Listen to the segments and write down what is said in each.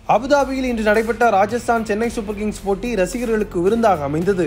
அபுதாபியில் இன்று நடைபெற்ற ராஜஸ்தான் சென்னை சூப்பர் கிங்ஸ் போட்டி ரசிகர்களுக்கு விருந்தாக அமைந்தது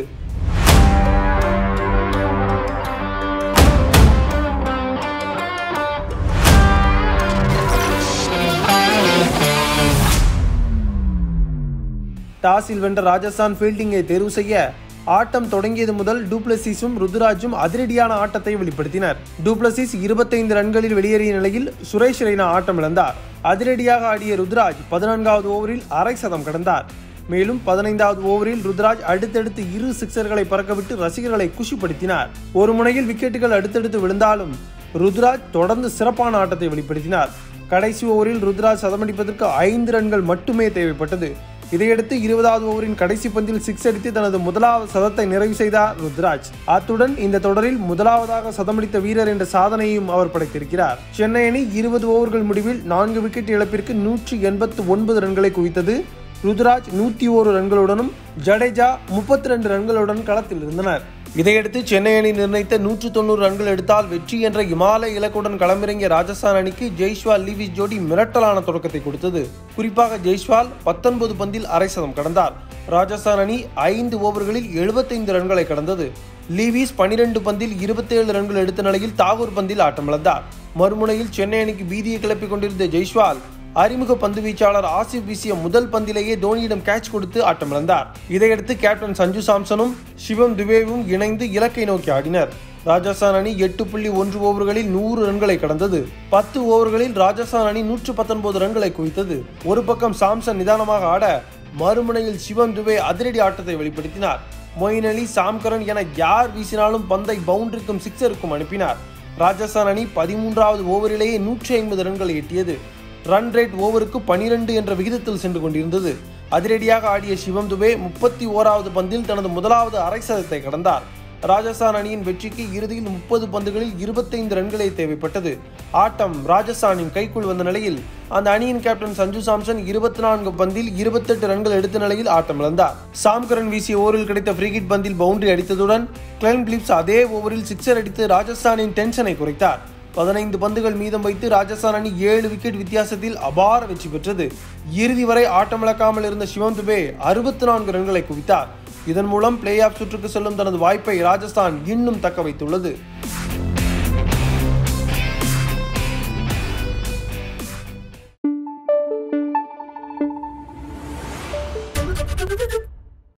டாஸில் வென்ற ராஜஸ்தான் ஃபீல்டிங்கை தேர்வு செய்ய ஆட்டம் தொடங்கியது முதல் டூப்ளசிஸும் ருத்துராஜும் அதிரடியான ஆட்டத்தை வெளிப்படுத்தினர் டூப்ளசிஸ் இருபத்தைந்து ரன்களில் வெளியேறிய நிலையில் சுரேஷ் ரெய்னா ஆட்டம் இழந்தார் அதிரடியாக ஆடிய ருத்ராஜ் பதினான்காவது ஓவரில் அரை சதம் கடந்தார் மேலும் பதினைந்தாவது ஓவரில் ருத்ராஜ் அடுத்தடுத்து இரு சிக்சர்களை பறக்கவிட்டு ரசிகர்களை குஷிப்படுத்தினார் ஒரு முனையில் விக்கெட்டுகள் அடுத்தடுத்து விழுந்தாலும் ருத்ராஜ் தொடர்ந்து சிறப்பான ஆட்டத்தை வெளிப்படுத்தினார் கடைசி ஓவரில் ருத்ராஜ் சதமடிப்பதற்கு ஐந்து ரன்கள் மட்டுமே தேவைப்பட்டது இதையடுத்து இருபதாவது ஓவரின் கடைசி பந்தில் சிக்ஸ் அடித்து தனது முதலாவது சதத்தை நிறைவு செய்தார் ருத்ராஜ் அத்துடன் இந்த தொடரில் முதலாவதாக சதமடித்த வீரர் என்ற சாதனையையும் அவர் படைத்திருக்கிறார் சென்னை அணி இருபது ஓவர்கள் முடிவில் நான்கு விக்கெட் இழப்பிற்கு நூற்றி எண்பத்து ஒன்பது ரன்களை குவித்தது ருத்ராஜ் நூற்றி ஓரு ரன்களுடனும் ஜடேஜா முப்பத்தி ரெண்டு ரன்களுடன் களத்தில் இருந்தனர் இதையடுத்து சென்னை அணி நிர்ணயித்த நூற்று தொண்ணூறு ரன்கள் எடுத்தால் வெற்றி என்ற இமாலய இலக்குடன் களமிறங்கிய ராஜஸ்தான் அணிக்கு ஜெய்ஸ்வால் லீவிஸ் ஜோடி மிரட்டலான தொடக்கத்தை கொடுத்தது குறிப்பாக ஜெய்ஸ்வால் பத்தொன்பது பந்தில் அரை சதம் கடந்தார் ராஜஸ்தான் அணி ஐந்து ஓவர்களில் எழுபத்தைந்து ரன்களை கடந்தது லீவிஸ் பனிரெண்டு பந்தில் இருபத்தேழு ரன்கள் எடுத்த நிலையில் தாகூர் பந்தில் ஆட்டமிழந்தார் மறுமுனையில் சென்னை அணிக்கு பீதியை கிளப்பிக் கொண்டிருந்த ஜெய்ஸ்வால் அறிமுக பந்து வீச்சாளர் ஆசிப் வீசிய முதல் பந்திலேயே தோனியிடம் கேட்ச் கொடுத்து ஆட்டமிழந்தார் இதையடுத்து கேப்டன் சஞ்சு சாம்சனும் சிவம் துபேவும் இணைந்து இலக்கை நோக்கி ஆடினர் ராஜஸ்தான் அணி எட்டு புள்ளி ஒன்று ஓவர்களில் நூறு ரன்களை கடந்தது பத்து ஓவர்களில் ராஜஸ்தான் அணி நூற்று பத்தொன்பது ரன்களை குவித்தது ஒரு பக்கம் சாம்சன் நிதானமாக ஆட மறுமுனையில் சிவம் துபே அதிரடி ஆட்டத்தை வெளிப்படுத்தினார் மொயின் அலி சாம்கரன் என யார் வீசினாலும் பந்தை பவுண்டரிக்கும் சிக்ஸருக்கும் அனுப்பினார் ராஜஸ்தான் அணி பதிமூன்றாவது ஓவரிலேயே நூற்றி ஐம்பது ரன்களை எட்டியது ரன் ரேட் ஓவருக்கு பனிரெண்டு என்ற விகிதத்தில் சென்று கொண்டிருந்தது அதிரடியாக ஆடிய சிவம் துபே முப்பத்தி ஓராவது பந்தில் தனது முதலாவது அரை சதத்தை கடந்தார் ராஜஸ்தான் அணியின் வெற்றிக்கு இறுதியில் முப்பது பந்துகளில் இருபத்தைந்து ரன்களே தேவைப்பட்டது ஆட்டம் ராஜஸ்தானின் கைக்குள் வந்த நிலையில் அந்த அணியின் கேப்டன் சஞ்சு சாம்சன் இருபத்தி நான்கு பந்தில் இருபத்தெட்டு ரன்கள் எடுத்த நிலையில் ஆட்டம் இழந்தார் சாம்கரன் வீசிய ஓவரில் கிடைத்த ஃப்ரீகிட் பந்தில் பவுண்டரி அடித்ததுடன் கிளென் பிலிப்ஸ் அதே ஓவரில் சிக்ஸர் அடித்து ராஜஸ்தானின் டென்ஷனை குறைத்தார் பதினைந்து பந்துகள் மீதம் வைத்து ராஜஸ்தான் அணி ஏழு விக்கெட் வித்தியாசத்தில் அபார வெற்றி பெற்றது இறுதி வரை ஆட்டமிழக்காமல் இருந்த சிவம் துபே அறுபத்தி நான்கு ரன்களை குவித்தார் இதன் மூலம் பிளே ஆஃப் சுற்றுக்கு செல்லும் தனது வாய்ப்பை ராஜஸ்தான் இன்னும் தக்க வைத்துள்ளது